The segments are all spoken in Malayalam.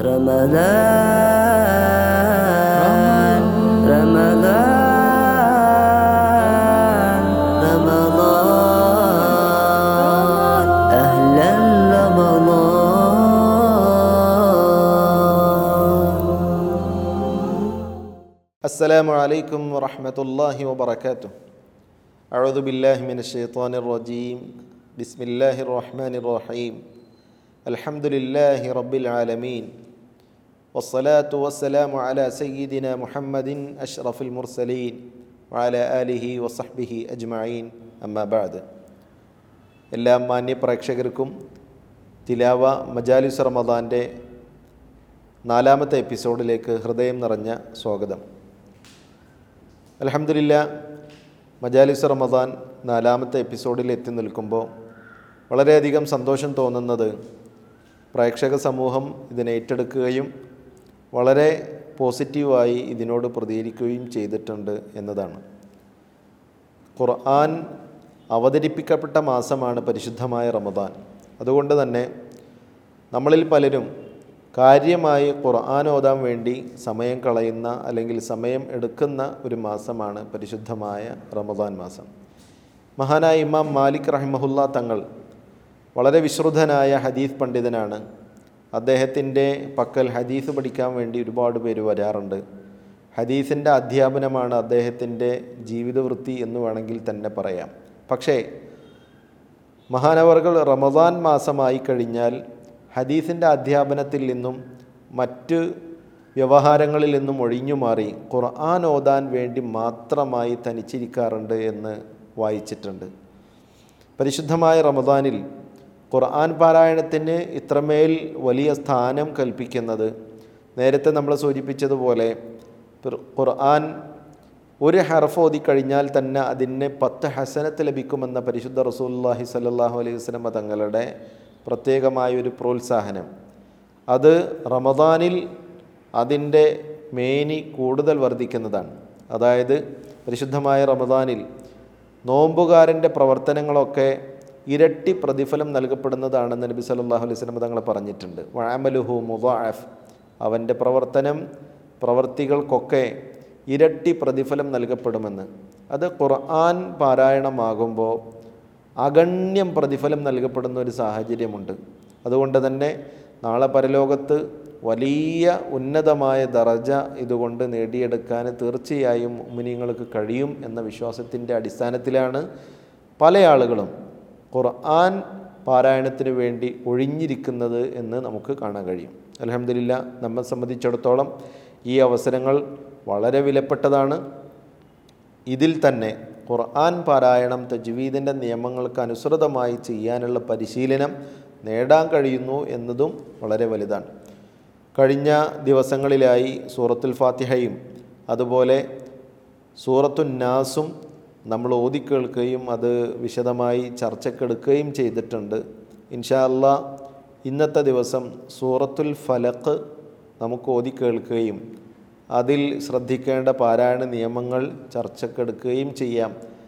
رمضان رمضان رمضان أهلا رمضان السلام عليكم ورحمة الله وبركاته أعوذ بالله من الشيطان الرجيم بسم الله الرحمن الرحيم الحمد لله رب العالمين والصلاة والسلام على سيدنا محمد أشرف المرسلين وعلى آله وصحبه أجمعين أما بعد എല്ലാ മാന്യ പ്രേക്ഷകർക്കും തിലാവ മജാലിസ് റമദാൻ്റെ നാലാമത്തെ എപ്പിസോഡിലേക്ക് ഹൃദയം നിറഞ്ഞ സ്വാഗതം അലഹമില്ല മജാലിസ് റമദാൻ നാലാമത്തെ എപ്പിസോഡിൽ എത്തി നിൽക്കുമ്പോൾ വളരെയധികം സന്തോഷം തോന്നുന്നത് പ്രേക്ഷക സമൂഹം ഇതിനെ ഏറ്റെടുക്കുകയും വളരെ പോസിറ്റീവായി ഇതിനോട് പ്രതികരിക്കുകയും ചെയ്തിട്ടുണ്ട് എന്നതാണ് ഖുർആൻ അവതരിപ്പിക്കപ്പെട്ട മാസമാണ് പരിശുദ്ധമായ റമദാൻ അതുകൊണ്ട് തന്നെ നമ്മളിൽ പലരും കാര്യമായി ഖുർആൻ ഓതാൻ വേണ്ടി സമയം കളയുന്ന അല്ലെങ്കിൽ സമയം എടുക്കുന്ന ഒരു മാസമാണ് പരിശുദ്ധമായ റമദാൻ മാസം മഹാനായ ഇമാം മാലിക് റഹിമഹുല്ല തങ്ങൾ വളരെ വിശ്രുതനായ ഹദീസ് പണ്ഡിതനാണ് അദ്ദേഹത്തിൻ്റെ പക്കൽ ഹദീസ് പഠിക്കാൻ വേണ്ടി ഒരുപാട് പേര് വരാറുണ്ട് ഹദീസിൻ്റെ അധ്യാപനമാണ് അദ്ദേഹത്തിൻ്റെ ജീവിതവൃത്തി എന്ന് വേണമെങ്കിൽ തന്നെ പറയാം പക്ഷേ മഹാനവറുകൾ റമദാൻ മാസമായി കഴിഞ്ഞാൽ ഹദീസിൻ്റെ അധ്യാപനത്തിൽ നിന്നും മറ്റ് വ്യവഹാരങ്ങളിൽ നിന്നും ഒഴിഞ്ഞു മാറി ഖുർആൻ ഓതാൻ വേണ്ടി മാത്രമായി തനിച്ചിരിക്കാറുണ്ട് എന്ന് വായിച്ചിട്ടുണ്ട് പരിശുദ്ധമായ റമദാനിൽ ഖുർആൻ പാരായണത്തിന് ഇത്രമേൽ വലിയ സ്ഥാനം കൽപ്പിക്കുന്നത് നേരത്തെ നമ്മൾ സൂചിപ്പിച്ചതുപോലെ ഖുർആൻ ഒരു ഹർഫ് ഓതിക്കഴിഞ്ഞാൽ തന്നെ അതിന് പത്ത് ഹസനത്ത് ലഭിക്കുമെന്ന പരിശുദ്ധ റസൂല്ലാഹി സല്ലാഹു അലൈഹി വസ്ലമ തങ്ങളുടെ പ്രത്യേകമായൊരു പ്രോത്സാഹനം അത് റമദാനിൽ അതിൻ്റെ മേനി കൂടുതൽ വർദ്ധിക്കുന്നതാണ് അതായത് പരിശുദ്ധമായ റമദാനിൽ നോമ്പുകാരൻ്റെ പ്രവർത്തനങ്ങളൊക്കെ ഇരട്ടി പ്രതിഫലം നൽകപ്പെടുന്നതാണെന്ന് നബി സല്ലല്ലാഹു അലൈഹി വസല്ലം തങ്ങൾ പറഞ്ഞിട്ടുണ്ട് വഅമലുഹു മുദാഅഫ് അവൻ്റെ പ്രവർത്തനം പ്രവർത്തികൾക്കൊക്കെ ഇരട്ടി പ്രതിഫലം നൽകപ്പെടുമെന്ന് അത് ഖുർആൻ പാരായണമാകുമ്പോൾ അഗണ്യം പ്രതിഫലം നൽകപ്പെടുന്ന ഒരു സാഹചര്യമുണ്ട് അതുകൊണ്ട് തന്നെ നാളെ പരലോകത്ത് വലിയ ഉന്നതമായ ദറജ ഇതുകൊണ്ട് നേടിയെടുക്കാൻ തീർച്ചയായും മുനിങ്ങൾക്ക് കഴിയും എന്ന വിശ്വാസത്തിൻ്റെ അടിസ്ഥാനത്തിലാണ് പല ആളുകളും ഖുർആൻ പാരായണത്തിന് വേണ്ടി ഒഴിഞ്ഞിരിക്കുന്നത് എന്ന് നമുക്ക് കാണാൻ കഴിയും അലഹമില്ല നമ്മെ സംബന്ധിച്ചിടത്തോളം ഈ അവസരങ്ങൾ വളരെ വിലപ്പെട്ടതാണ് ഇതിൽ തന്നെ ഖുർആൻ പാരായണം തജ്വീദിൻ്റെ നിയമങ്ങൾക്ക് അനുസൃതമായി ചെയ്യാനുള്ള പരിശീലനം നേടാൻ കഴിയുന്നു എന്നതും വളരെ വലുതാണ് കഴിഞ്ഞ ദിവസങ്ങളിലായി സൂറത്തുൽ ഫാത്തിഹയും അതുപോലെ സൂറത്തുൻ നാസും നമ്മൾ ഓതിക്കേൾക്കുകയും അത് വിശദമായി ചർച്ചക്കെടുക്കുകയും ചെയ്തിട്ടുണ്ട് ഇൻഷാ അല്ലാ ഇന്നത്തെ ദിവസം സൂറത്തുൽ ഫലക്ക് നമുക്ക് ഓതിക്കേൾക്കുകയും അതിൽ ശ്രദ്ധിക്കേണ്ട പാരായണ നിയമങ്ങൾ ചർച്ചക്കെടുക്കുകയും ചെയ്യാം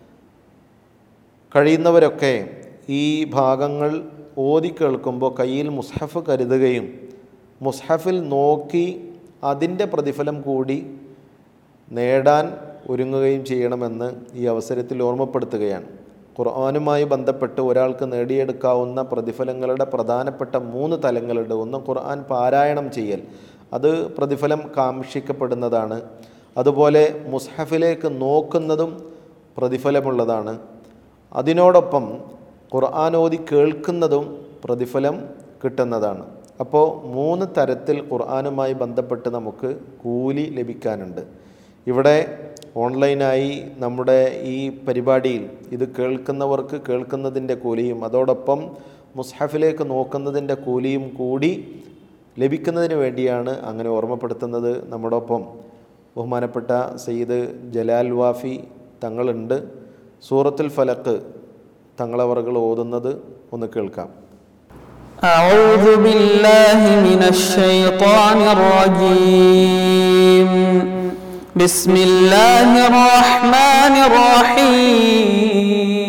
കഴിയുന്നവരൊക്കെ ഈ ഭാഗങ്ങൾ ഓതി കേൾക്കുമ്പോൾ കയ്യിൽ മുസ്ഹഫ് കരുതുകയും മുസ്ഹഫിൽ നോക്കി അതിൻ്റെ പ്രതിഫലം കൂടി നേടാൻ ഒരുങ്ങുകയും ചെയ്യണമെന്ന് ഈ അവസരത്തിൽ ഓർമ്മപ്പെടുത്തുകയാണ് ഖുർആാനുമായി ബന്ധപ്പെട്ട് ഒരാൾക്ക് നേടിയെടുക്കാവുന്ന പ്രതിഫലങ്ങളുടെ പ്രധാനപ്പെട്ട മൂന്ന് തലങ്ങളുണ്ട് ഒന്ന് ഖുർആൻ പാരായണം ചെയ്യൽ അത് പ്രതിഫലം കാക്ഷിക്കപ്പെടുന്നതാണ് അതുപോലെ മുസ്ഹഫിലേക്ക് നോക്കുന്നതും പ്രതിഫലമുള്ളതാണ് അതിനോടൊപ്പം ഖുർആൻ ഓതി കേൾക്കുന്നതും പ്രതിഫലം കിട്ടുന്നതാണ് അപ്പോൾ മൂന്ന് തരത്തിൽ ഖുർആനുമായി ബന്ധപ്പെട്ട് നമുക്ക് കൂലി ലഭിക്കാനുണ്ട് ഇവിടെ ഓൺലൈനായി നമ്മുടെ ഈ പരിപാടിയിൽ ഇത് കേൾക്കുന്നവർക്ക് കേൾക്കുന്നതിൻ്റെ കൂലിയും അതോടൊപ്പം മുസ്ഹഫിലേക്ക് നോക്കുന്നതിൻ്റെ കൂലിയും കൂടി ലഭിക്കുന്നതിന് വേണ്ടിയാണ് അങ്ങനെ ഓർമ്മപ്പെടുത്തുന്നത് നമ്മോടൊപ്പം ബഹുമാനപ്പെട്ട സയ്യിദ് ജലാൽ വാഫി തങ്ങളുണ്ട് സൂറത്തുൽ ഫലക്ക് തങ്ങളവറുകൾ ഓതുന്നത് ഒന്ന് കേൾക്കാം أعوذ بالله من الشيطان الرجيم بسم الله الرحمن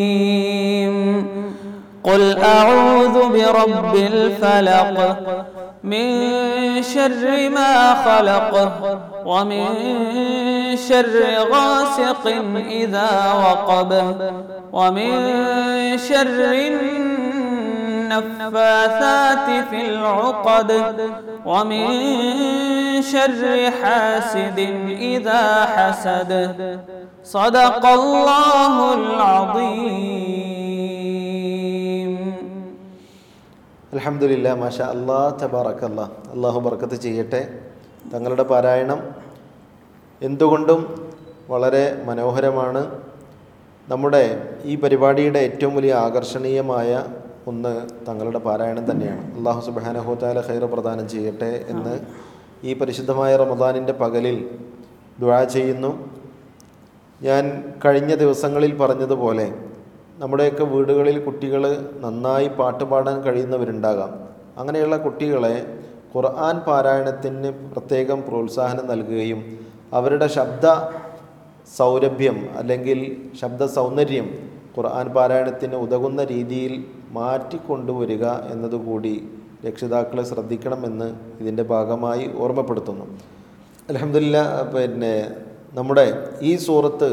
الرحيم قل أعوذ برب الفلق من شر ما خلق ومن شر غاسق إذا وقب ومن شر النفاثات في العقد ومن شر حاسد إذا حسد صدق الله العظيم അലഹമുല്ല മാഷ അള്ളാ തബാറക്കല്ല അള്ളാഹു ബർക്കത്ത് ചെയ്യട്ടെ തങ്ങളുടെ പാരായണം എന്തുകൊണ്ടും വളരെ മനോഹരമാണ് നമ്മുടെ ഈ പരിപാടിയുടെ ഏറ്റവും വലിയ ആകർഷണീയമായ ഒന്ന് തങ്ങളുടെ പാരായണം തന്നെയാണ് അള്ളാഹു സുബാനഹുത്താല ഖൈർ പ്രദാനം ചെയ്യട്ടെ എന്ന് ഈ പരിശുദ്ധമായ റമദാനിൻ്റെ പകലിൽ ദുആ ചെയ്യുന്നു ഞാൻ കഴിഞ്ഞ ദിവസങ്ങളിൽ പറഞ്ഞതുപോലെ നമ്മുടെയൊക്കെ വീടുകളിൽ കുട്ടികൾ നന്നായി പാട്ട് പാടാൻ കഴിയുന്നവരുണ്ടാകാം അങ്ങനെയുള്ള കുട്ടികളെ ഖുർആൻ പാരായണത്തിന് പ്രത്യേകം പ്രോത്സാഹനം നൽകുകയും അവരുടെ ശബ്ദ സൗരഭ്യം അല്ലെങ്കിൽ ശബ്ദ സൗന്ദര്യം ഖുർആൻ പാരായണത്തിന് ഉതകുന്ന രീതിയിൽ മാറ്റിക്കൊണ്ടുവരിക എന്നതുകൂടി രക്ഷിതാക്കളെ ശ്രദ്ധിക്കണമെന്ന് ഇതിൻ്റെ ഭാഗമായി ഓർമ്മപ്പെടുത്തുന്നു അലഹമില്ല പിന്നെ നമ്മുടെ ഈ സൂറത്ത്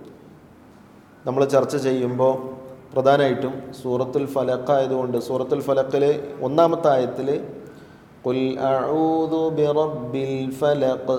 നമ്മൾ ചർച്ച ചെയ്യുമ്പോൾ പ്രധാനമായിട്ടും സൂറത്തുൽ ഫലഖ് ആയതുകൊണ്ട് സൂറത്തുൽ ഫലക്കിൽ ഒന്നാമത്തെ ആയത്തിൽ കുൽ അഊദു ബിറബ്ബിൽ ഫലഖ്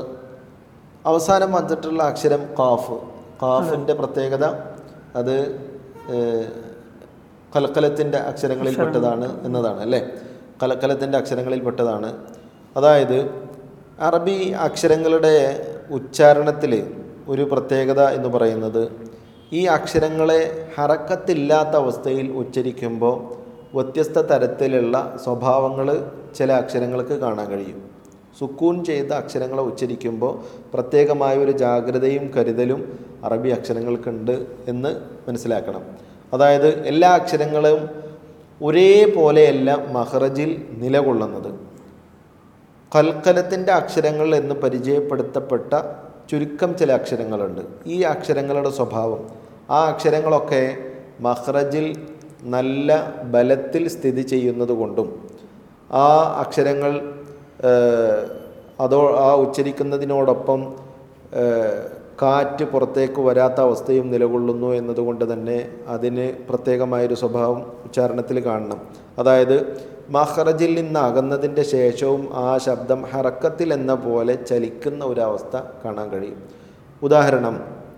അവസാനം വന്നിട്ടുള്ള അക്ഷരം ഖാഫ് ഖാഫിൻ്റെ പ്രത്യേകത അത് ഏഹ്, കലക്കലത്തിൻ്റെ അക്ഷരങ്ങളിൽ പെട്ടതാണ് എന്നതാണ് അല്ലേ കലക്കലത്തിൻ്റെ അക്ഷരങ്ങളിൽ പെട്ടതാണ് അതായത് അറബി അക്ഷരങ്ങളുടെ ഉച്ചാരണത്തിൽ ഒരു പ്രത്യേകത എന്ന് പറയുന്നത് ഈ അക്ഷരങ്ങളെ ഹറക്കത്തില്ലാത്ത അവസ്ഥയിൽ ഉച്ചരിക്കുമ്പോൾ വ്യത്യസ്ത തരത്തിലുള്ള സ്വഭാവങ്ങൾ ചില അക്ഷരങ്ങൾക്ക് കാണാൻ കഴിയും സുക്കൂൻ ചെയ്ത അക്ഷരങ്ങളെ ഉച്ചരിക്കുമ്പോൾ പ്രത്യേകമായ ഒരു ജാഗ്രതയും കരുതലും അറബി അക്ഷരങ്ങൾക്കുണ്ട് എന്ന് മനസ്സിലാക്കണം അതായത് എല്ലാ അക്ഷരങ്ങളും ഒരേപോലെയല്ല മഹ്റജിൽ നിലകൊള്ളുന്നത് കൽക്കലത്തിൻ്റെ അക്ഷരങ്ങൾ എന്ന് പരിചയപ്പെടുത്തപ്പെട്ട ചുരുക്കം ചില അക്ഷരങ്ങളുണ്ട് ഈ അക്ഷരങ്ങളുടെ സ്വഭാവം ആ അക്ഷരങ്ങളൊക്കെ മഹ്റജിൽ നല്ല ബലത്തിൽ സ്ഥിതി ചെയ്യുന്നത് കൊണ്ടും ആ അക്ഷരങ്ങൾ ഏഹ്, അതോ ആ ഉച്ചരിക്കുന്നതിനോടൊപ്പം ഏഹ്, കാറ്റ് പുറത്തേക്ക് വരാത്ത അവസ്ഥയും നിലകൊള്ളുന്നു എന്നതുകൊണ്ട് തന്നെ അതിന് പ്രത്യേകമായൊരു സ്വഭാവം ഉച്ചാരണത്തിൽ കാണണം അതായത് മഹ്റജിൽ നിന്ന് അകന്നതിൻ്റെ ശേഷവും ആ ശബ്ദം ഹറക്കത്തിൽ എന്ന പോലെ ചലിക്കുന്ന ഒരവസ്ഥ കാണാൻ കഴിയും ഉദാഹരണം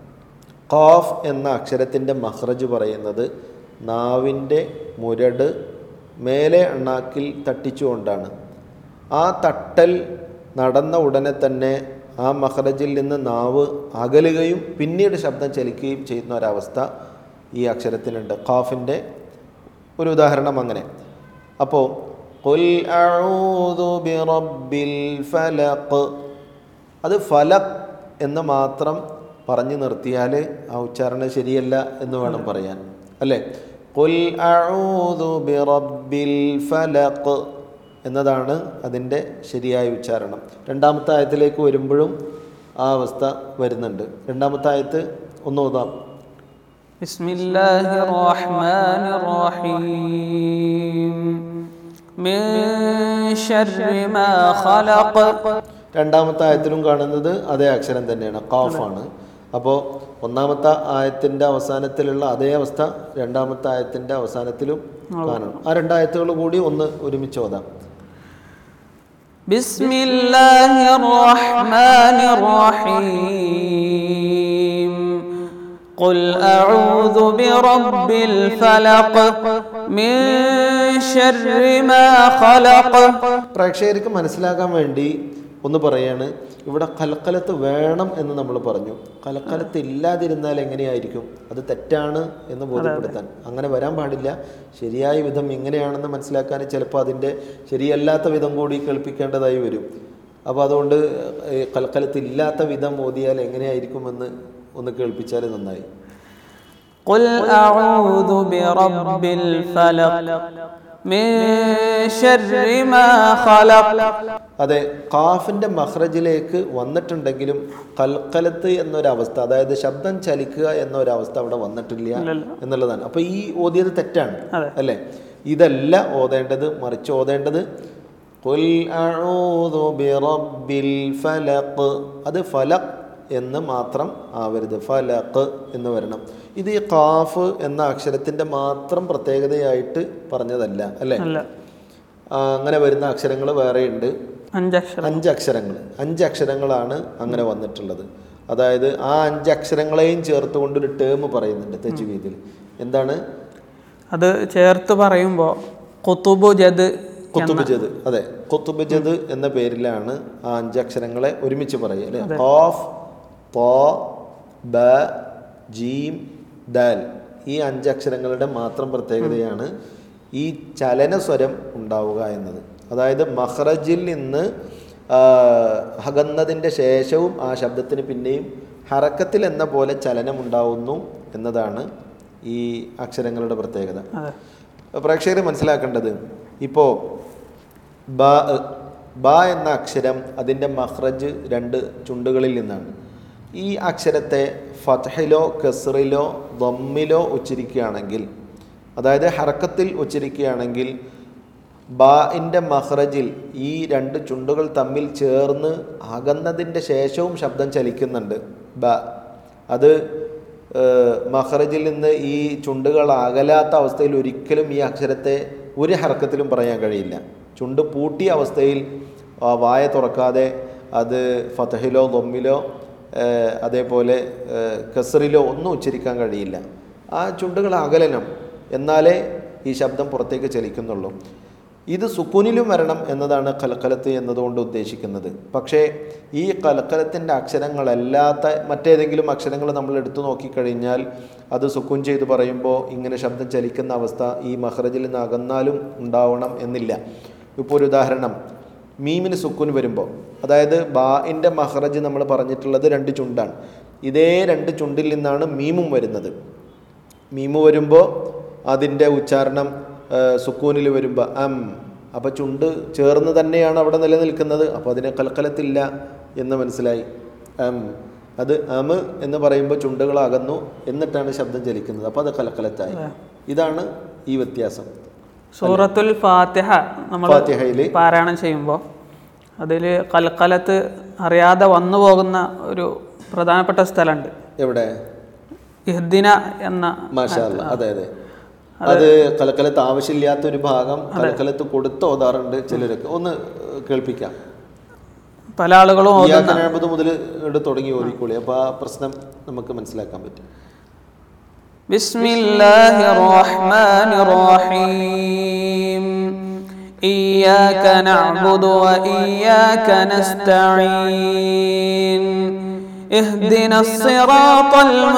ഖാഫ് എന്ന അക്ഷരത്തിൻ്റെ മഹ്റജ് പറയുന്നത് നാവിൻ്റെ മുരട് മേലെ അണ്ണാക്കിൽ തട്ടിച്ചുകൊണ്ടാണ് ആ തട്ടൽ നടന്ന ഉടനെ തന്നെ ആ മഹ്റജിൽ നിന്ന് നാവ് അകലുകയും പിന്നീട് ശബ്ദം ചലിക്കുകയും ചെയ്യുന്ന ഒരവസ്ഥ ഈ അക്ഷരത്തിനുണ്ട് ഖാഫിൻ്റെ ഒരു ഉദാഹരണം അങ്ങനെ അപ്പോൾ ഖുൽ അഊദു ബിറബ്ബിൽ ഫലഖ് അത് ഫലഖ് എന്ന് മാത്രം പറഞ്ഞു നിർത്തിയാൽ ആ ഉച്ചാരണം ശരിയല്ല എന്ന് വേണം പറയാൻ അല്ലേ ഖുൽ അഊദു ബിറബ്ബിൽ ഫലഖ് എന്നതാണ് അതിൻ്റെ ശരിയായ ഉച്ചാരണം രണ്ടാമത്തെ ആയത്തിലേക്ക് വരുമ്പോഴും ആ അവസ്ഥ വരുന്നുണ്ട് രണ്ടാമത്തെ ആയത്ത് ഒന്ന് ഓതാം بسم الله الرحمن الرحيم من شر ما خلق രണ്ടാമത്തെ ആയത്തിലും കാണുന്നത് അതേ അക്ഷരം തന്നെയാണ് ഖാഫാണ് അപ്പോൾ ഒന്നാമത്തെ ആയത്തിൻ്റെ അവസാനത്തിലുള്ള അതേ അവസ്ഥ രണ്ടാമത്തെ ആയത്തിൻ്റെ അവസാനത്തിലും കാണണം ആ രണ്ടായത്തുകൾ കൂടി ഒന്ന് ഒരുമിച്ച് ഓതാം بسم الله الرحمن الرحيم قل أعوذ برب الفلق من شر ما خلق പ്രേക്ഷകർക്ക് മനസ്സിലാക്കാൻ വേണ്ടി ഒന്ന് പറയാണ് ഇവിടെ കലക്കലത്ത് വേണം എന്ന് നമ്മൾ പറഞ്ഞു കലക്കലത്ത് ഇല്ലാതിരുന്നാൽ എങ്ങനെയായിരിക്കും അത് തെറ്റാണ് എന്ന് ബോധ്യപ്പെടുത്താൻ അങ്ങനെ വരാൻ പാടില്ല ശരിയായ വിധം ഇങ്ങനെയാണെന്ന് മനസ്സിലാക്കാൻ ചിലപ്പോൾ അതിൻ്റെ ശരിയല്ലാത്ത വിധം കൂടി കേൾപ്പിക്കേണ്ടതായി വരും അപ്പോൾ അതുകൊണ്ട് ഈ കലക്കലത്ത് ഇല്ലാത്ത വിധം ഓതിയാൽ എങ്ങനെയായിരിക്കുമെന്ന് ഒന്ന് കേൾപ്പിച്ചാൽ നന്നായി قل أعوذ برب الفلق من شر ما خلق അതെ കാഫിൻ്റെ മഹ്റജിലേക്ക് വന്നിട്ടുണ്ടെങ്കിലും കൽക്കലത്ത് എന്നൊരവസ്ഥ അതായത് ശബ്ദം ചലിക്കുക എന്നൊരവസ്ഥ അവിടെ വന്നിട്ടില്ല എന്നുള്ളതാണ് അപ്പോൾ ഈ ഓതിയത് തെറ്റാണ് അതെ. അല്ലേ ഇതല്ല ഓതേണ്ടത് മറിച്ച് ഓതേണ്ടത് ഖുൽ അഊദു ബിറബ്ബിൽ ഫലഖ് അത് ഫലഖ് എന്ന് മാത്രം ആവരുത് ഫലഖ് എന്ന് വരണം ഇത് ഈ ഖാഫ് എന്ന അക്ഷരത്തിൻ്റെ മാത്രം പ്രത്യേകതയായിട്ട് പറഞ്ഞതല്ല അല്ലേ അല്ല ആ, അങ്ങനെ വരുന്ന അക്ഷരങ്ങൾ വേറെയുണ്ട് അഞ്ചക്ഷരം അഞ്ച് അക്ഷരങ്ങൾ അഞ്ച് അക്ഷരങ്ങളാണ് അങ്ങനെ വന്നിട്ടുള്ളത് അതായത് ആ അഞ്ച് അക്ഷരങ്ങളെയും ചേർത്തുകൊണ്ട് ഒരു ടേം പറയുന്നുണ്ട് തെജുവീദിൽ എന്താണ് അത് ചേർത്ത് പറയുമ്പോൾ കുത്തുബു ജദ് കുത്തുബുജദ് അതെ കുത്തുബുജദ് എന്ന പേരിലാണ് ആ അഞ്ച് അക്ഷരങ്ങളെ ഒരുമിച്ച് പറയുക അല്ലേ ഖാഫ് തോ ബ ജീം ദാൽ ഈ അഞ്ച് അക്ഷരങ്ങളുടെ മാത്രം പ്രത്യേകതയാണ് ഈ ചലനസ്വരം ഉണ്ടാവുക എന്നത് അതായത് മഹ്റജിൽ നിന്ന് ആ, ഹകന്നതിൻ്റെ ശേഷവും ആ ശബ്ദത്തിന് പിന്നെയും ഹറക്കത്തിൽ എന്ന പോലെ ചലനം ഉണ്ടാവുന്നു എന്നതാണ് ഈ അക്ഷരങ്ങളുടെ പ്രത്യേകത അതെ പ്രേക്ഷകർ മനസ്സിലാക്കേണ്ടത് ഇപ്പോൾ ബ ബ എന്ന അക്ഷരം അതിൻ്റെ മഹ്റജ് രണ്ട് ചുണ്ടുകളിൽ നിന്നാണ് ഈ അക്ഷരത്തെ ഫത്ഹിലോ കസറിലോ ദമ്മിലോ ഉച്ചരിക്കുകയാണെങ്കിൽ അതായത് ഹറക്കത്തിൽ ഉച്ചരിക്കുകയാണെങ്കിൽ ബാഇൻ്റെ മഹ്റജിൽ ഈ രണ്ട് ചുണ്ടുകൾ തമ്മിൽ ചേർന്ന് അകന്നതിൻ്റെ ശേഷവും ശബ്ദം ചലിക്കുന്നുണ്ട് ബ അത് ഏഹ്, മഹ്റജിൽ നിന്ന് ഈ ചുണ്ടുകൾ അകലാത്ത അവസ്ഥയിൽ ഒരിക്കലും ഈ അക്ഷരത്തെ ഒരു ഹറക്കത്തിലും പറയാൻ കഴിയില്ല ചുണ്ട് പൂട്ടിയ അവസ്ഥയിൽ ആ, വായ തുറക്കാതെ അത് ഫതഹിലോ ദൊമ്മിലോ ഏഹ്, അതേപോലെ ഏഹ്, കസറിലോ ഒന്നും ഉച്ചരിക്കാൻ കഴിയില്ല ആ ചുണ്ടുകൾ അകലനം എന്നാലേ ഈ ശബ്ദം പുറത്തേക്ക് ചലിക്കുന്നുള്ളൂ ഇത് സുക്കൂനിലും വരണം എന്നതാണ് കലക്കലത്ത് എന്നതുകൊണ്ട് ഉദ്ദേശിക്കുന്നത് പക്ഷേ ഈ കലക്കലത്തിൻ്റെ അക്ഷരങ്ങളല്ലാത്ത മറ്റേതെങ്കിലും അക്ഷരങ്ങൾ നമ്മൾ എടുത്തു നോക്കിക്കഴിഞ്ഞാൽ അത് സുക്കൂൻ ചെയ്ത് പറയുമ്പോൾ ഇങ്ങനെ ശബ്ദം ചലിക്കുന്ന അവസ്ഥ ഈ മഹ്റജിൽ നിന്ന് അകന്നാലും ഉണ്ടാവണം എന്നില്ല ഇപ്പോൾ ഒരു ഉദാഹരണം മീമിന് സുക്കൂൻ വരുമ്പോൾ അതായത് ബാഇൻ്റെ മഹ്റജ് നമ്മൾ പറഞ്ഞിട്ടുള്ളത് രണ്ട് ചുണ്ടാണ് ഇതേ രണ്ട് ചുണ്ടിൽ നിന്നാണ് മീമും വരുന്നത് മീമ് വരുമ്പോൾ അതിൻ്റെ ഉച്ചാരണം സുക്കൂനിൽ വരുമ്പോൾ അം അപ്പോൾ ചുണ്ട് ചേർന്ന് തന്നെയാണ് അവിടെ നിലനിൽക്കുന്നത് അപ്പോൾ അതിന് കൽക്കലത്തില്ല എന്ന് മനസ്സിലായി അം അത് അമ് എന്ന് പറയുമ്പോൾ ചുണ്ടുകൾ അകന്നു എന്നിട്ടാണ് ശബ്ദം ചലിക്കുന്നത് അപ്പോൾ അത് കലക്കലത്തായി ഇതാണ് ഈ വ്യത്യാസം സൂറത്തുൽ ഫാത്തിഹ നമ്മൾ ഫാത്തിഹയിൽ പാരായണം ചെയ്യുമ്പോൾ അതിൽ കൽക്കലത്ത് അറിയാതെ വന്നു പോകുന്ന ഒരു പ്രധാനപ്പെട്ട സ്ഥലമുണ്ട് എവിടെ ഇഹ്ദിന എന്ന മാഷാ അല്ലാ. അതെ അതെ അത് കലക്കലത്ത് ആവശ്യമില്ലാത്ത ഒരു ഭാഗം കലക്കലത്ത് കൊടുത്ത് ഓതാറുണ്ട് ചിലരൊക്കെ ഒന്ന് കേൾപ്പിക്കാം പല ആളുകളും ഓ- ഇയാക്കനഴമ്പത് മുതൽ ഇവിടെ തുടങ്ങി ഓതിക്കോളി അപ്പോൾ ആ പ്രശ്നം നമുക്ക് മനസ്സിലാക്കാൻ പറ്റും بسم الله الرحمن الرحيم إياك نعبد وإياك نستعين اهدنا الصراط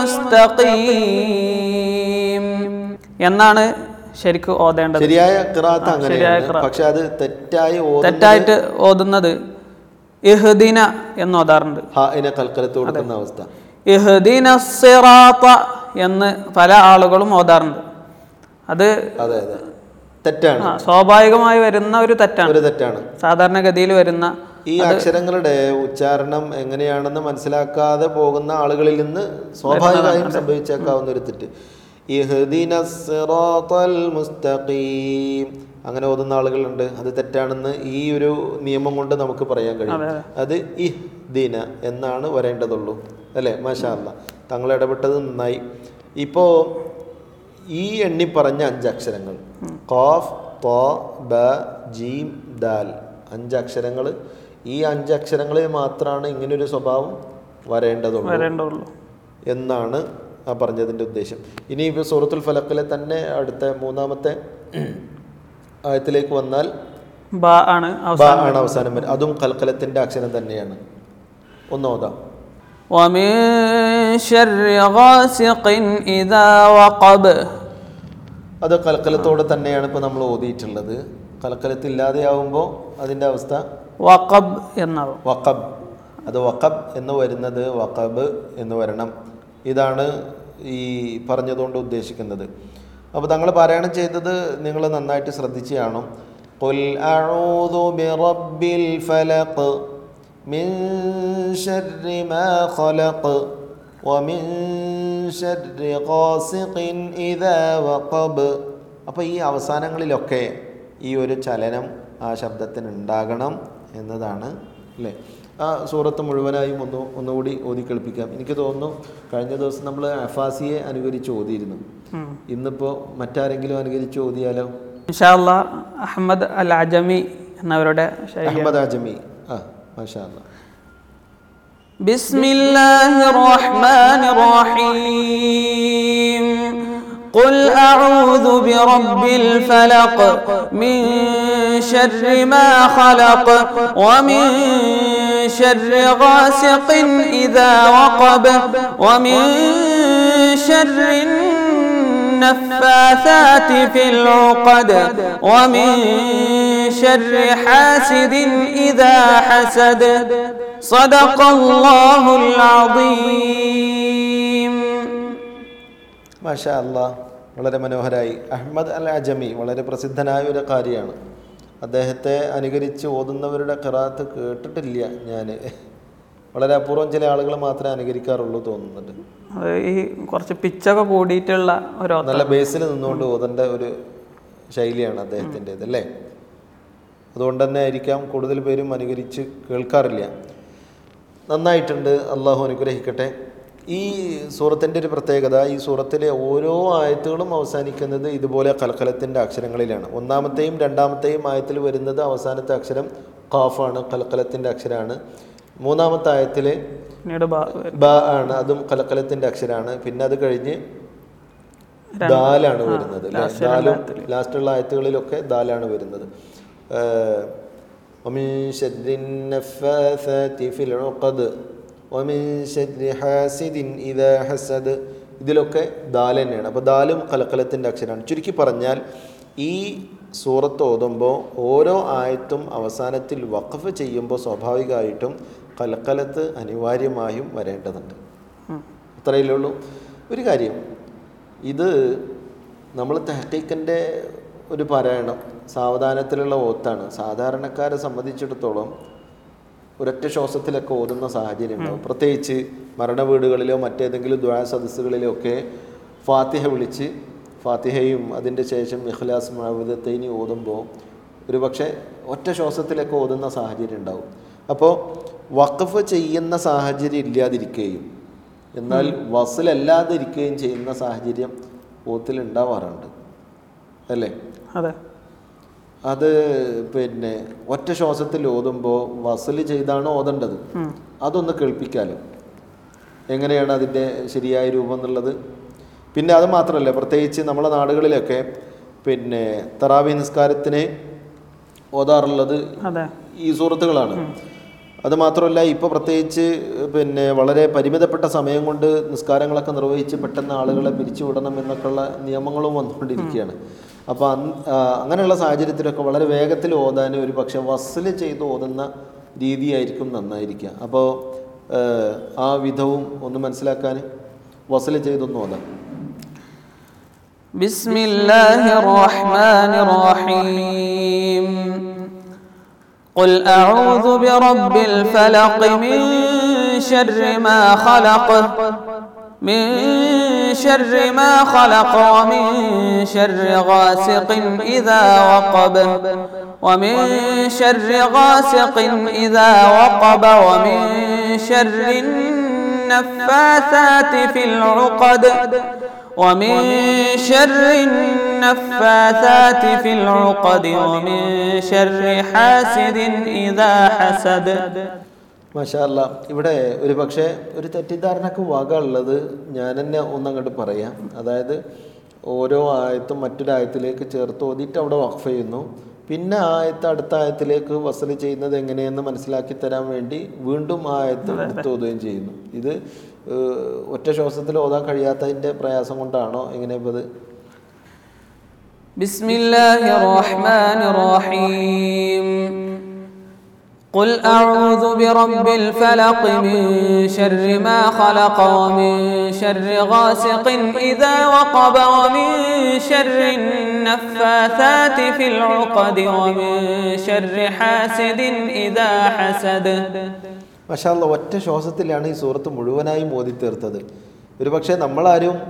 المستقيم എന്നാണ് ശരിക്കും ഓതേണ്ടത് ശരിയായ കിറാത്ത് ശരിയായ അങ്ങനെയാണ് ഖിറാഅത്ത്. പക്ഷെ അത് തെറ്റായി ഓതുന്നത് തെറ്റായിട്ട് ഓതുന്നത് ഇഹ്ദിന എന്ന് ഓതാറുണ്ട് ഹാഇനെ കൽക്കലത്ത് കൊടുക്കുന്ന അവസ്ഥ ഇഹ്ദിന സിറാത്ത എന്ന് പല ആളുകളും ഓതാറുണ്ട് അത് അതെ അതെ തെറ്റാണ് ആ, സ്വാഭാവികമായി വരുന്ന ഒരു തെറ്റാണ് ഒരു തെറ്റാണ് സാധാരണഗതിയിൽ വരുന്ന ഈ അക്ഷരങ്ങളുടെ ഉച്ചാരണം എങ്ങനെയാണെന്ന് മനസ്സിലാക്കാതെ പോകുന്ന ആളുകളിൽ നിന്ന് സ്വാഭാവികമായും സംഭവിച്ചേക്കാവുന്ന ഒരു തെറ്റ് ഇഹ്ദിന സിറാത്തൽ മുസ്തഖീം അങ്ങനെ ഓതുന്ന ആളുകളുണ്ട് അത് തെറ്റാണെന്ന് ഈ ഒരു നിയമം കൊണ്ട് നമുക്ക് പറയാൻ കഴിയും അത് ഇഹ് ദിന എന്നാണ് വരേണ്ടതുള്ളൂ അല്ലേ മാഷാ അല്ല തങ്ങൾ ഇടപെട്ടത് നന്നായി ഇപ്പോൾ ഈ എണ്ണി പറഞ്ഞ അഞ്ച് അക്ഷരങ്ങൾ ഖാഫ് തോ ബ ജീം ദാൽ അഞ്ച് അക്ഷരങ്ങൾ ഈ അഞ്ച് അക്ഷരങ്ങളിൽ മാത്രമാണ് ഇങ്ങനൊരു സ്വഭാവം വരേണ്ടതുള്ളൂ വരേണ്ടുള്ളൂ എന്നാണ് ആ പറഞ്ഞതിൻ്റെ ഉദ്ദേശം ഇനി ഇപ്പോൾ സൂറത്തുൽ ഫലക്കിലെ തന്നെ അടുത്ത മൂന്നാമത്തെ ആയത്തിലേക്ക് വന്നാൽ ബ ആണ് ബ അവസാനം ആണ് അവസാനം വരെ അതും കൽക്കലത്തിൻ്റെ അക്ഷരം തന്നെയാണ് ഒന്നോതാം ومن شر غاسق إذا وقب അത് കൽക്കലത്തോടെ തന്നെയാണ് ഇപ്പോൾ നമ്മൾ ഓതിയിട്ടുള്ളത് കൽക്കലത്തില്ലാതെയാവുമ്പോൾ അതിൻ്റെ അവസ്ഥ വഖബ് എന്നാവും വഖബ് അത് വഖബ് എന്ന് വരുന്നത് വഖബ് എന്ന് വരണം ഇതാണ് ഈ പറഞ്ഞതുകൊണ്ട് ഉദ്ദേശിക്കുന്നത് അപ്പോൾ തങ്ങൾ പാരായണം ചെയ്തത് നിങ്ങൾ നന്നായിട്ട് ശ്രദ്ധിച്ച് കാണും قل أعوذ برب الفلق من شر ما خلق ومن شر غاسق إذا وقب അപ്പോൾ ഈ അവസാനങ്ങളിലൊക്കെ ഈ ഒരു ചലനം ആ ശബ്ദത്തിന് ഉണ്ടാകണം എന്നതാണ് അല്ലേ ആ സൂറത്ത് മുഴുവനായും ഒന്ന് ഒന്നുകൂടി ഓതി കേൾപ്പിക്കാം എനിക്ക് തോന്നുന്നു കഴിഞ്ഞ ദിവസം നമ്മൾ അഫാസിയെ അനുകരിച്ച് ഓതിയിരുന്നു ഇന്നിപ്പോൾ മറ്റാരെങ്കിലും അനുകരിച്ച് ഓതിയാലോ ഇൻഷാല്ല അഹമ്മദ് അൽ അജമി എന്നവരുടെ ശൈലി അഹമ്മദ് ആജമി ആ മാഷാ അല്ലാ بسم الله الرحمن الرحيم قل أعوذ برب الفلق من شر ما خلق ومن شر غاسق إذا وقب ومن شر النفاثات في العقد ومن شر حاسد إذا حسد صدق الله العظيم മാഷാ അല്ലാ വളരെ മനോഹരായി അഹമ്മദ് അൽ അജമി വളരെ പ്രസിദ്ധനായ ഒരു കാര്യമാണ് അദ്ദേഹത്തെ അനുകരിച്ച് ഓതുന്നവരുടെ ഖിറാത്ത് കേട്ടിട്ടില്ല ഞാൻ വളരെ അപൂർവം ചില ആളുകൾ മാത്രമേ അനുകരിക്കാറുള്ളൂ തോന്നുന്നുണ്ട് അത് ഈ കുറച്ച് പിച്ചൊക്കെ കൂടിയിട്ടുള്ള ഒരു നല്ല ബേസിൽ നിന്നുകൊണ്ട് ഓതേണ്ട ഒരു ശൈലിയാണ് അദ്ദേഹത്തിൻ്റെത് അല്ലേ അതുകൊണ്ട് തന്നെ ആയിരിക്കാം കൂടുതൽ പേരും അനുകരിച്ച് കേൾക്കാറില്ല നന്നായിട്ടുണ്ട് അള്ളാഹു അനുഗ്രഹിക്കട്ടെ ഈ സൂറത്തിൻ്റെ ഒരു പ്രത്യേകത ഈ സൂറത്തിലെ ഓരോ ആയത്തുകളും അവസാനിക്കുന്നത് ഇതുപോലെ കലക്കലത്തിൻ്റെ അക്ഷരങ്ങളിലാണ് ഒന്നാമത്തെയും രണ്ടാമത്തെയും ആയത്തിൽ വരുന്നത് അവസാനത്തെ അക്ഷരം ഖാഫാണ് കലക്കലത്തിൻ്റെ അക്ഷരമാണ് മൂന്നാമത്തെ ആയത്തിൽ പിന്നീട് ബ- ബ ആണ് അതും കലക്കലത്തിൻ്റെ അക്ഷരമാണ് പിന്നെ അത് കഴിഞ്ഞ് ദാലാണ് വരുന്നത് അല്ലേ? ദാലും ലാസ്റ്റുള്ള ആയത്തുകളിലൊക്കെ ദാലാണ് വരുന്നത് ഏഹ്, ومن شر النفاثات في العقد ومن شر حاسد إذا حسد ഇതിലൊക്കെ ദാൽ തന്നെയാണ് അപ്പോൾ ദാലും കലക്കലത്തിൻ്റെ അക്ഷരമാണ് ചുരുക്കി പറഞ്ഞാൽ ഈ സൂറത്ത് ഓതുമ്പോൾ ഓരോ ആയത്തും അവസാനത്തിൽ വഖഫ് ചെയ്യുമ്പോൾ സ്വാഭാവികമായിട്ടും കലക്കലത്ത് അനിവാര്യമായും വരേണ്ടതുണ്ട് അത്രയല്ലേ ഉള്ളൂ ഒരു കാര്യം ഇത് നമ്മൾ തെഹക്കീക്കിൻ്റെ ഒരു പാരായണം സാവധാനത്തിലുള്ള ഓത്താണ് സാധാരണക്കാരെ സംബന്ധിച്ചിടത്തോളം ഒരൊറ്റ ശ്വാസത്തിലൊക്കെ ഓതുന്ന സാഹചര്യം ഉണ്ടാവും പ്രത്യേകിച്ച് മരണ വീടുകളിലോ മറ്റേതെങ്കിലും ദ്വാ സദസ്സുകളിലോ ഒക്കെ ഫാത്തിഹ വിളിച്ച് ഫാത്തിഹയും അതിൻ്റെ ശേഷം ഇഖ്ലാസ് മഴവിധത്തൈനി ഓതുമ്പോൾ ഒരു പക്ഷേ ഒറ്റ ശ്വാസത്തിലൊക്കെ ഓതുന്ന സാഹചര്യം ഉണ്ടാവും അപ്പോൾ വഖഫ് ചെയ്യുന്ന സാഹചര്യം ഇല്ലാതിരിക്കുകയും എന്നാൽ വസലല്ലാതെ ഇരിക്കുകയും ചെയ്യുന്ന സാഹചര്യം ഓത്തിൽ ഉണ്ടാവാറുണ്ട് അല്ലേ അതെ അത് പിന്നെ ഒറ്റ ശ്വാസത്തിൽ ഓതുമ്പോൾ വസൽ ചെയ്താണ് ഓതേണ്ടത് അതൊന്ന് കേൾപ്പിക്കാലോ എങ്ങനെയാണ് അതിൻ്റെ ശരിയായ രൂപം എന്നുള്ളത് പിന്നെ അത് മാത്രമല്ല പ്രത്യേകിച്ച് നമ്മളെ നാടുകളിലൊക്കെ പിന്നെ തറാവി നിസ്കാരത്തിന് ഓതാറുള്ളത് അതെ ഈ സുഹൃത്തുക്കളാണ് അത് മാത്രമല്ല ഇപ്പോൾ പ്രത്യേകിച്ച് പിന്നെ വളരെ പരിമിതപ്പെട്ട സമയം കൊണ്ട് നിസ്കാരങ്ങളൊക്കെ നിർവഹിച്ച് പെട്ടെന്ന് ആളുകളെ പിരിച്ചുവിടണം എന്നൊക്കെയുള്ള നിയമങ്ങളും വന്നുകൊണ്ടിരിക്കുകയാണ് അപ്പോൾ അന്ന് ആ, അങ്ങനെയുള്ള സാഹചര്യത്തിലൊക്കെ വളരെ വേഗത്തിൽ ഓതാൻ ഒരു പക്ഷെ വസൽ ചെയ്ത് ഓതുന്ന രീതിയായിരിക്കും നന്നായിരിക്കുക അപ്പോൾ ആ വിധവും ഒന്ന് മനസ്സിലാക്കാൻ വസൽ ചെയ്തൊന്ന് ഓതാം بسم الله الرحمن الرحيم قل أعوذ برب الفلق من شر ما خلق من شر ما خلق ومن شر غاسق إذا وقب ومن شر غاسق إذا وقب ومن شر النفاثات في العقد ومن شر النفاثات في العقد ومن شر حاسد إذا حسد മാഷാല്ല ഇവിടെ ഒരു പക്ഷേ ഒരു തെറ്റിദ്ധാരണക്ക് വക ഉള്ളത് ഞാൻ തന്നെ ഒന്നങ്ങോട്ട് പറയാം അതായത് ഓരോ ആയത്തും മറ്റൊരായത്തിലേക്ക് ചേർത്ത് ഓതിയിട്ട് അവിടെ വഖഫ് ചെയ്യുന്നു പിന്നെ ആ ആയത്ത് അടുത്ത ആയത്തിലേക്ക് വസൽ ചെയ്യുന്നത് എങ്ങനെയെന്ന് മനസ്സിലാക്കി തരാൻ വേണ്ടി വീണ്ടും ആ ആയത്ത് എടുത്ത് ഓതുകയും ചെയ്യുന്നു ഇത് ഏഹ്, ഒറ്റ ശ്വാസത്തിൽ ഓതാൻ കഴിയാത്തതിൻ്റെ പ്രയാസം കൊണ്ടാണോ എങ്ങനെ ഇപ്പോൾ ഇത് بسم الله الرحمن الرحيم قل أعوذ برب الفلق من شر ما خلق ومن شر غاسق إذا وقب ومن شر النفاثات في العقد ومن شر حاسد إذا حسد മഷാല്ല ഒറ്റ ശ്വാസത്തിലാണ് ഈ സൂറത്ത് മുഴുവനായും ഓതി തീർത്തത് ഒരു പക്ഷേ നമ്മളാരും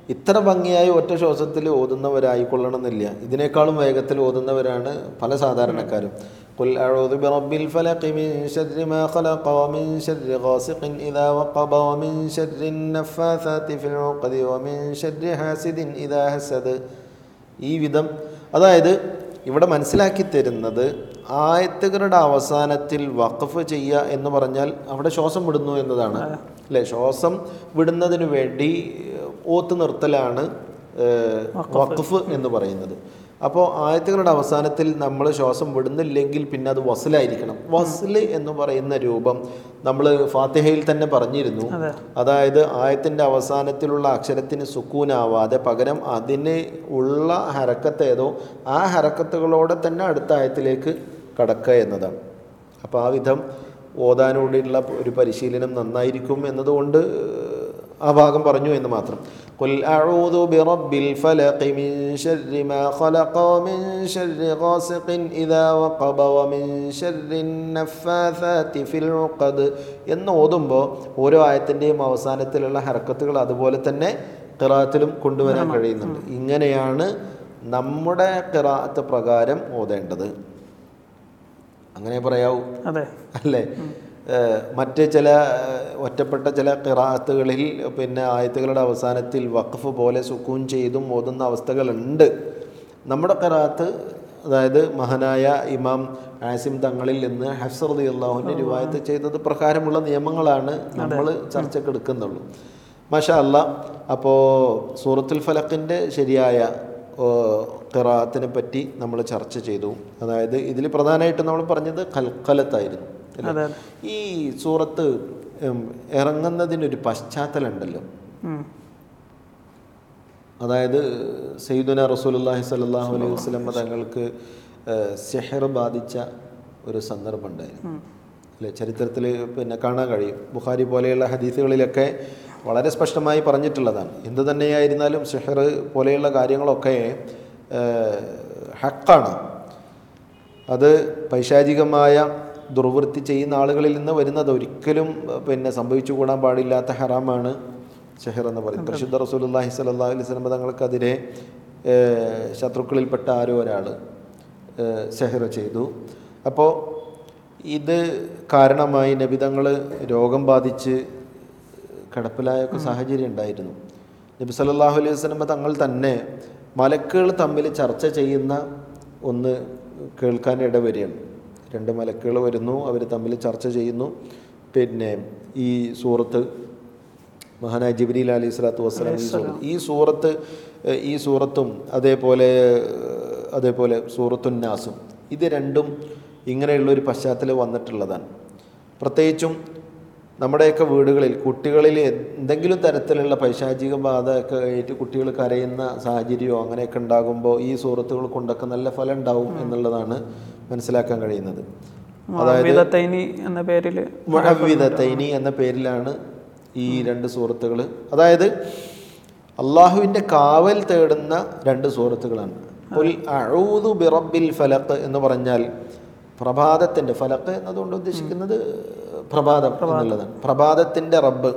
ഇത്ര ഭംഗിയായി ഒറ്റ ശ്വാസത്തിൽ ഓതുന്നവരായിക്കൊള്ളണമെന്നില്ല ഇതിനേക്കാളും വേഗത്തിൽ ഓതുന്നവരാണ് പല സാധാരണക്കാരും قل أعوذ برب الفلق من شر ما خلق ومن شر غاسق إذا وقب ومن شر النفاثات في العقد ومن شر حاسد إذا حسد ഈ വിധം അതായത് ഇവിടെ മനസ്സിലാക്കി തരുന്നത് ആയത്തുകളുടെ അവസാനത്തിൽ വഖഫ് ചെയ്യുക എന്ന് പറഞ്ഞാൽ അവിടെ ശ്വാസം വിടുന്നു എന്നതാണ് അല്ലേ ശ്വാസം വിടുന്നതിന് വേണ്ടി ഓത്ത് നിർത്തലാണ് ഏഹ്, വഖഫ് എന്ന് പറയുന്നത് അപ്പോൾ ആയത്തുകളുടെ അവസാനത്തിൽ നമ്മൾ ശ്വാസം വിടുന്നില്ലെങ്കിൽ പിന്നെ അത് വസലായിരിക്കണം വസൽ എന്ന് പറയുന്ന രൂപം നമ്മൾ ഫാത്തിഹയിൽ തന്നെ പറഞ്ഞിരുന്നു അതെ അതായത് ആയത്തിൻ്റെ അവസാനത്തിലുള്ള അക്ഷരത്തിന് സുക്കൂനാവാതെ പകരം അതിന് ഉള്ള ഹരക്കത്ത് ഏതോ ആ ഹരക്കത്തുകളോടെ തന്നെ അടുത്ത ആയത്തിലേക്ക് കടക്കുക എന്നതാണ് അപ്പോൾ ആ വിധം ഓതാനോടുള്ള ഒരു പരിശീലനം നന്നായിരിക്കും എന്നതുകൊണ്ട് ആ ഭാഗം പറഞ്ഞു എന്ന് മാത്രം قل أعوذ برب الفلق من شر ما خلق ومن شر غاسق إذا وقب ومن شر النفاثات في العقد എന്ന് ഓതുമ്പോൾ ഓരോ ആയത്തിൻ്റെയും അവസാനത്തിലുള്ള ഹരക്കത്തുകൾ അതുപോലെ തന്നെ ഖിറാത്തിലും കൊണ്ടുവരാൻ കഴിയുന്നുണ്ട് ഇങ്ങനെയാണ് നമ്മുടെ ഖിറാത്ത് പ്രകാരം ഓതേണ്ടത് അങ്ങനെ പറയാവൂ അതെ അല്ലേ ഏഹ് മറ്റ് ചില ഏഹ് ഒറ്റപ്പെട്ട ചില കിറാത്തുകളിൽ പിന്നെ ആയത്തുകളുടെ അവസാനത്തിൽ വഖഫ് പോലെ സുക്കൂൻ ചെയ്തും ഓതുന്ന അവസ്ഥകളുണ്ട് നമ്മുടെ കിറാത്ത് അതായത് മഹാനായ ഇമാം ആസിം തങ്ങളിൽ നിന്ന് ഹഫ്സർദി അള്ളാഹുവിൻ്റെ രൂപായത്ത് ചെയ്തത് പ്രകാരമുള്ള നിയമങ്ങളാണ് നമ്മൾ ചർച്ചയ്ക്ക് എടുക്കുന്നുള്ളൂ മാഷാ അല്ല അപ്പോൾ സൂറത്തുൽ ഫലക്കിൻ്റെ ശരിയായ ഖിറാത്തിനെ പറ്റി നമ്മൾ ചർച്ച ചെയ്തു അതായത് ഇതിൽ പ്രധാനമായിട്ടും നമ്മൾ പറഞ്ഞത് കൽക്കലത്തായിരുന്നു അല്ലേ? അതെ ഈ സൂറത്ത് ഉം, ഇറങ്ങുന്നതിനൊരു പശ്ചാത്തലം ഉണ്ടല്ലോ ഉം. അതായത് സയ്യിദുന റസൂലുള്ളാഹി സ്വല്ലല്ലാഹു അലൈഹി വസല്ലം തങ്ങൾക്ക് സെഹർ ബാധിച്ച ഒരു സന്ദർഭം ഉണ്ടായിരുന്നു അല്ലേ ചരിത്രത്തിൽ പിന്നെ കാണാൻ കഴിയും ബുഖാരി പോലെയുള്ള ഹദീസുകളിലൊക്കെ വളരെ സ്പഷ്ടമായി പറഞ്ഞിട്ടുള്ളതാണ് എന്തു തന്നെയായിരുന്നാലും സെഹർ പോലെയുള്ള കാര്യങ്ങളൊക്കെ ഏഹ്, ഹക്കാണ് അത് പൈശാചികമായ ദുർവൃത്തി ചെയ്യുന്ന ആളുകളിൽ നിന്ന് വരുന്നത് ഒരിക്കലും ഏഹ്, പിന്നെ സംഭവിച്ചുകൂടാൻ പാടില്ലാത്ത ഹറാമാണ് ഷെഹർ എന്ന് പറയുന്നത് പരിശുദ്ധ റസൂലുള്ളാഹി സ്വല്ലല്ലാഹു അലൈഹി വസല്ലം തങ്ങൾക്കെതിരെ ഏഹ്, ശത്രുക്കളിൽപ്പെട്ട ആരോ ഒരാൾ ഷെഹർ ചെയ്തു അപ്പോൾ ഇത് കാരണമായി നബിതങ്ങൾ രോഗം ബാധിച്ച് കിടപ്പിലായൊക്കെ സാഹചര്യം ഉണ്ടായിരുന്നു നബി സല്ലല്ലാഹു അലൈഹി വസല്ലം തങ്ങൾ തന്നെ മലക്കുകൾ തമ്മിൽ ചർച്ച ചെയ്യുന്ന ഒന്ന് കേൾക്കാൻ ഇടവരികയാണ് രണ്ട് മലക്കുകൾ വരുന്നു അവർ തമ്മിൽ ചർച്ച ചെയ്യുന്നു പിന്നെ ഈ സൂറത്ത് മഹാനായ ജിബ്രീൽ അലൈഹി സ്വലാത്തു വസ്സലാം ഈ സൂറത്ത് ഈ സൂറത്ത് ഏഹ്, ഈ സൂറത്തും അതേപോലെ ഏഹ്, അതേപോലെ സൂറത്തുന്നാസും ഇത് രണ്ടും ഇങ്ങനെയുള്ള ഒരു പശ്ചാത്തലം വന്നിട്ടുള്ളതാണ് പ്രത്യേകിച്ചും നമ്മുടെയൊക്കെ വീടുകളിൽ കുട്ടികളിൽ എന്തെങ്കിലും തരത്തിലുള്ള പൈശാചിക ബാധ ഒക്കെ ആയിട്ട് കുട്ടികൾ കരയുന്ന സാഹചര്യമോ അങ്ങനെയൊക്കെ ഉണ്ടാകുമ്പോൾ ഈ സൂറത്തുകൾ കൊണ്ടൊക്കെ നല്ല ഫലം ഉണ്ടാവും എന്നുള്ളതാണ് മനസ്സിലാക്കാൻ കഴിയുന്നത് വിധത്തൈനി എന്ന പേരിൽ മുഹവിദത്തൈനി എന്ന പേരിലാണ് ഈ രണ്ട് സൂറത്തുകൾ അതായത് അള്ളാഹുവിൻ്റെ കാവൽ തേടുന്ന രണ്ട് സൂറത്തുകളാണ് ഉൽ അഊദു ബിറബ്ബിൽ ഫലക്ക് എന്ന് പറഞ്ഞാൽ പ്രഭാതത്തിൻ്റെ ഫലക്ക് എന്നതുകൊണ്ട് ഉദ്ദേശിക്കുന്നത് പ്രഭാതം എന്നുള്ളതാണ് പ്രഭാതത്തിൻ്റെ റബ്ബ്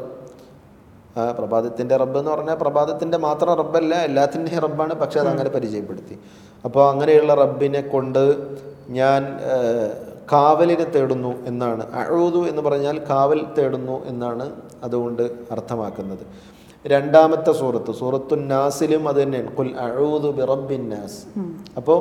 ആ പ്രഭാതത്തിൻ്റെ റബ്ബ് എന്ന് പറഞ്ഞാൽ പ്രഭാതത്തിൻ്റെ മാത്രം റബ്ബല്ല എല്ലാത്തിൻ്റെയും റബ്ബാണ് പക്ഷെ അത് അങ്ങനെ പരിചയപ്പെടുത്തി അപ്പോൾ അങ്ങനെയുള്ള റബ്ബിനെ കൊണ്ട് ഞാൻ ആ, കാവലിനെ തേടുന്നു എന്നാണ് അഴൂതു എന്ന് പറഞ്ഞാൽ കാവൽ തേടുന്നു എന്നാണ് അതുകൊണ്ട് അർത്ഥമാക്കുന്നത് രണ്ടാമത്തെ സൂറത്ത് സൂറത്തു നാസിലും അത് തന്നെയാണ് കുൽ അഴൂതു ബിറബിൻ നാസ് അപ്പോൾ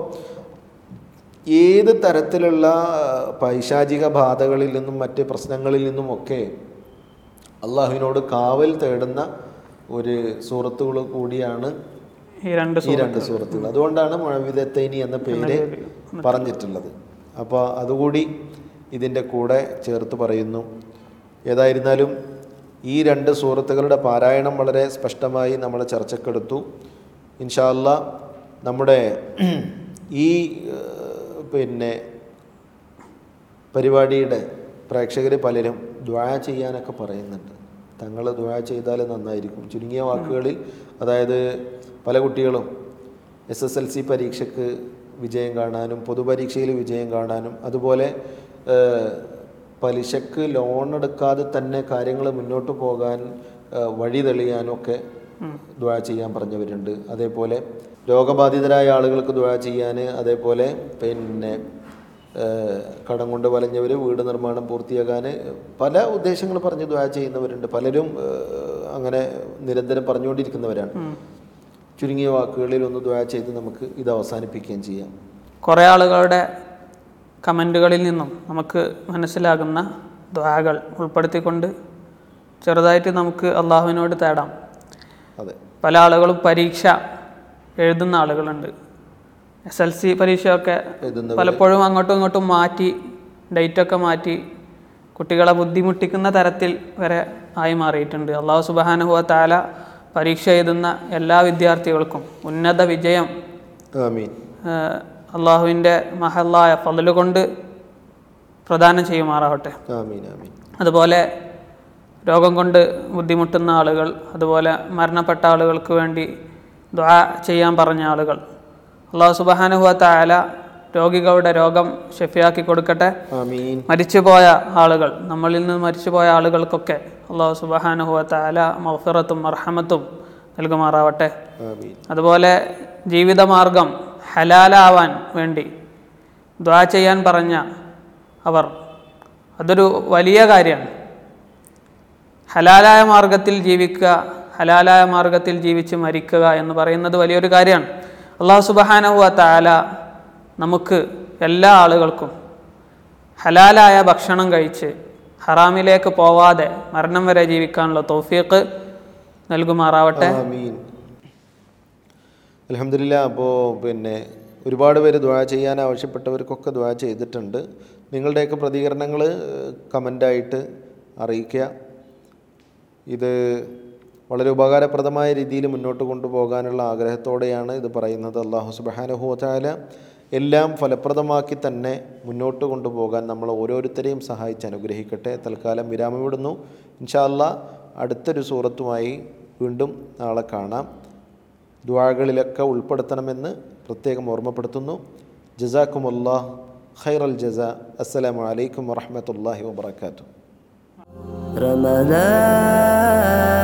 ഏത് തരത്തിലുള്ള പൈശാചിക ബാധകളിൽ നിന്നും മറ്റ് പ്രശ്നങ്ങളിൽ നിന്നുമൊക്കെ അള്ളാഹുവിനോട് കാവൽ തേടുന്ന ഒരു സൂറത്തുകൾ കൂടിയാണ് ഈ രണ്ട് ഈ രണ്ട് സൂറത്തുകൾ അതുകൊണ്ടാണ് മുഴവിദത്തൈനി എന്ന പേര് പറഞ്ഞിട്ടുള്ളത് അപ്പോൾ അതുകൂടി ഇതിൻ്റെ കൂടെ ചേർത്ത് പറയുന്നു ഏതായിരുന്നാലും ഈ രണ്ട് സൂറത്തുകളുടെ പാരായണം വളരെ സ്പഷ്ടമായി നമ്മൾ ചർച്ചക്കെടുത്തു ഇൻഷാല്ല നമ്മുടെ ഈ ഏഹ്, പിന്നെ പരിപാടിയുടെ പ്രേക്ഷകർ പലരും ദ്വാ ചെയ്യാനൊക്കെ പറയുന്നുണ്ട് തങ്ങൾ ദ്വാ ചെയ്താൽ നന്നായിരിക്കും ചുരുങ്ങിയ വാക്കുകളിൽ അതായത് പല കുട്ടികളും എസ് എസ് എൽ സി പരീക്ഷയ്ക്ക് വിജയം കാണാനും പൊതുപരീക്ഷയിൽ വിജയം കാണാനും അതുപോലെ ഏഹ്, പലിശക്ക് ലോൺ എടുക്കാതെ തന്നെ കാര്യങ്ങൾ മുന്നോട്ട് പോകാൻ ഏഹ്, വഴി തെളിയാനും ഒക്കെ ദ്വാ ചെയ്യാൻ പറഞ്ഞവരുണ്ട് അതേപോലെ രോഗബാധിതരായ ആളുകൾക്ക് ദ്വാ ചെയ്യാൻ അതേപോലെ പിന്നെ ഏഹ്, കടം കൊണ്ട് വലഞ്ഞവർ വീട് നിർമ്മാണം പൂർത്തിയാകാൻ പല ഉദ്ദേശങ്ങൾ പറഞ്ഞ് ദ്വാ ചെയ്യുന്നവരുണ്ട് പലരും ഏഹ്, അങ്ങനെ നിരന്തരം പറഞ്ഞുകൊണ്ടിരിക്കുന്നവരാണ് ചുരുങ്ങിയ വാക്കുകളിൽ ഒന്ന് ദ്വാ ചെയ്ത് നമുക്ക് ഇത് അവസാനിപ്പിക്കുകയും ചെയ്യാം കുറേ ആളുകളുടെ കമൻറ്റുകളിൽ നിന്നും നമുക്ക് മനസ്സിലാകുന്ന ദ്വാകൾ ഉൾപ്പെടുത്തിക്കൊണ്ട് ചെറുതായിട്ട് നമുക്ക് അള്ളാഹുവിനോട് തേടാം അതെ പല ആളുകളും പരീക്ഷ എഴുതുന്ന ആളുകളുണ്ട് എസ് എൽ സി പരീക്ഷയൊക്കെ എഴുതുന്നവര് പലപ്പോഴും അങ്ങോട്ടും ഇങ്ങോട്ടും മാറ്റി ഡേറ്റൊക്കെ മാറ്റി കുട്ടികളെ ബുദ്ധിമുട്ടിക്കുന്ന തരത്തിൽ വരെ ആയി മാറിയിട്ടുണ്ട് അള്ളാഹു സുബാനുഹുവ താല പരീക്ഷ എഴുതുന്ന എല്ലാ വിദ്യാർത്ഥികൾക്കും ഉന്നത വിജയം ആമീൻ ഏഹ്, അള്ളാഹുവിൻ്റെ മഹല്ലായ ഫضല് കൊണ്ട് പ്രദാനം ചെയ്യുമാറാവട്ടെ ആമീൻ ആമീൻ അതുപോലെ രോഗം കൊണ്ട് ബുദ്ധിമുട്ടുന്ന ആളുകൾ അതുപോലെ മരണപ്പെട്ട ആളുകൾക്ക് വേണ്ടി ദ്വാ ചെയ്യാൻ പറഞ്ഞ ആളുകൾ അള്ളാഹു സുബാനുഹുവ താല രോഗികളുടെ രോഗം ഷെഫിയാക്കി കൊടുക്കട്ടെ ആമീൻ മരിച്ചുപോയ ആളുകൾ നമ്മളിൽ നിന്ന് മരിച്ചുപോയ ആളുകൾക്കൊക്കെ അള്ളാഹു സുബാനുഹുവ താല മൗഫിറത്തും മർഹമത്തും നൽകുമാറാവട്ടെ ആമീൻ അതുപോലെ ജീവിതമാർഗം ഹലാലാവാൻ വേണ്ടി ദ്വാ ചെയ്യാൻ പറഞ്ഞ അവർ അതൊരു വലിയ കാര്യമാണ് ഹലാലായ മാർഗത്തിൽ ജീവിക്കുക ഹലാലായ മാർഗത്തിൽ ജീവിച്ച് മരിക്കുക എന്ന് പറയുന്നത് വലിയൊരു കാര്യമാണ് അള്ളാഹു സുബഹാനഹുവ താല നമുക്ക് എല്ലാ ആളുകൾക്കും ഹലാലായ ഭക്ഷണം കഴിച്ച് ഹറാമിലേക്ക് പോവാതെ മരണം വരെ ജീവിക്കാനുള്ള തൗഫീഖ് നൽകുമാറാവട്ടെ ആമീൻ അലഹമില്ല അപ്പോൾ പിന്നെ ഒരുപാട് പേര് ദ്വാ ചെയ്യാൻ ആവശ്യപ്പെട്ടവർക്കൊക്കെ ദ്വാ ചെയ്തിട്ടുണ്ട് നിങ്ങളുടെയൊക്കെ പ്രതികരണങ്ങൾ കമൻ്റായിട്ട് അറിയിക്കുക ഇത് വളരെ ഉപകാരപ്രദമായ രീതിയിൽ മുന്നോട്ട് കൊണ്ടുപോകാനുള്ള ആഗ്രഹത്തോടെയാണ് ഇത് പറയുന്നത് അള്ളാഹു സുബാനുഹുല എല്ലാം ഫലപ്രദമാക്കി തന്നെ മുന്നോട്ട് കൊണ്ടുപോകാൻ നമ്മൾ ഓരോരുത്തരെയും സഹായിച്ച് അനുഗ്രഹിക്കട്ടെ തൽക്കാലം വിരാമം വിടുന്നു ഇൻഷാ അല്ലാ അടുത്തൊരു സൂറത്തുമായി വീണ്ടും നാളെ കാണാം ദ്വാകളിലൊക്കെ ഉൾപ്പെടുത്തണമെന്ന് പ്രത്യേകം ഓർമ്മപ്പെടുത്തുന്നു ജസാക്കുമുല്ലാ ഖൈറൽ ജസ അസ്സലാമു അലൈക്കും വറഹ്മത്തുള്ളാഹി വബറകാതുഹു رمضان